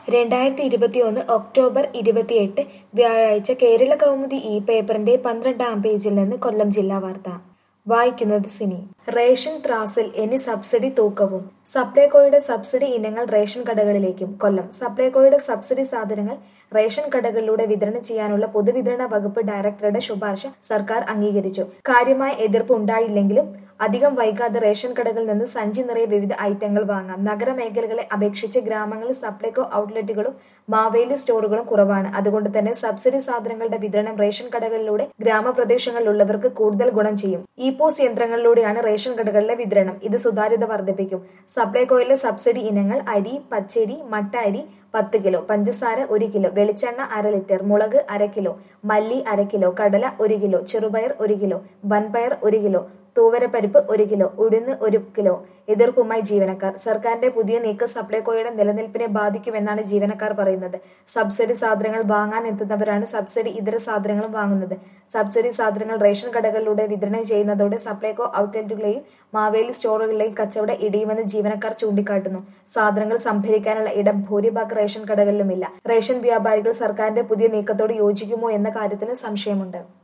രണ്ടായിരത്തി ഇരുപത്തിയൊന്ന് ഒക്ടോബർ ഇരുപത്തിയെട്ട് വ്യാഴാഴ്ച കേരള കൗമുദി ഈ പേപ്പറിന്റെ പന്ത്രണ്ടാം പേജിൽ നിന്ന് കൊല്ലം ജില്ലാ വാർത്ത വായിക്കുന്നത് സിനി റേഷൻ ത്രാസിൽ ഇനി സബ്സിഡി തൂക്കവും സപ്ലൈകോയുടെ സബ്സിഡി ഇനങ്ങൾ റേഷൻ കടകളിലേക്കും കൊല്ലം സപ്ലൈകോയുടെ സബ്സിഡി സാധനങ്ങൾ റേഷൻ കടകളിലൂടെ വിതരണം ചെയ്യാനുള്ള പൊതുവിതരണ വകുപ്പ് ഡയറക്ടറുടെ ശുപാർശ സർക്കാർ അംഗീകരിച്ചു കാര്യമായ എതിർപ്പ് ഉണ്ടായില്ലെങ്കിലും അധികം വൈകാതെ റേഷൻ കടകളിൽ നിന്ന് സഞ്ചി നിറയെ വിവിധ ഐറ്റങ്ങൾ വാങ്ങാം നഗരമേഖലകളെ അപേക്ഷിച്ച് ഗ്രാമങ്ങളിൽ സപ്ലൈകോ ഔട്ട്ലെറ്റുകളും മാവേലി സ്റ്റോറുകളും കുറവാണ് അതുകൊണ്ട് തന്നെ സബ്സിഡി സാധനങ്ങളുടെ വിതരണം റേഷൻ കടകളിലൂടെ ഗ്രാമപ്രദേശങ്ങളിലുള്ളവർക്ക് കൂടുതൽ ഗുണം ചെയ്യും ഇ പോസ്റ്റ് യന്ത്രങ്ങളിലൂടെയാണ് റേഷൻ കടകളിലെ വിതരണം ഇത് സുതാര്യത വർദ്ധിപ്പിക്കും സപ്ലൈകോയിലെ സബ്സിഡി ഇനങ്ങൾ അരി പച്ചരി മട്ട അരി പത്ത് കിലോ പഞ്ചസാര ഒരു കിലോ വെളിച്ചെണ്ണ അര ലിറ്റർ മുളക് അര കിലോ മല്ലി അര കിലോ കടല ഒരു കിലോ ചെറുപയർ ഒരു കിലോ വൻപയർ ഒരു കിലോ തൂവരപ്പരിപ്പ് ഒരു കിലോ ഉഴുന്ന് ഒരു കിലോ എതിർപ്പുമായി ജീവനക്കാർ സർക്കാരിന്റെ പുതിയ നീക്കം സപ്ലൈകോയുടെ നിലനിൽപ്പിനെ ബാധിക്കുമെന്നാണ് ജീവനക്കാർ പറയുന്നത് സബ്സിഡി സാധനങ്ങൾ വാങ്ങാൻ എത്തുന്നവരാണ് സബ്സിഡി ഇതര സാധനങ്ങളും വാങ്ങുന്നത് സബ്സിഡി സാധനങ്ങൾ റേഷൻ കടകളിലൂടെ വിതരണം ചെയ്യുന്നതോടെ സപ്ലൈകോ ഔട്ട്ലെറ്റുകളെയും മാവേലി സ്റ്റോറുകളിലെയും കച്ചവടം ഇടിയുമെന്ന് ജീവനക്കാർ ചൂണ്ടിക്കാട്ടുന്നു സാധനങ്ങൾ സംഭരിക്കാനുള്ള ഇടം ഭൂരിഭാഗം റേഷൻ കടകളിലുമില്ല റേഷൻ വ്യാപാരികൾ സർക്കാരിന്റെ പുതിയ നീക്കത്തോട് യോജിക്കുമോ എന്ന കാര്യത്തിലും സംശയമുണ്ട്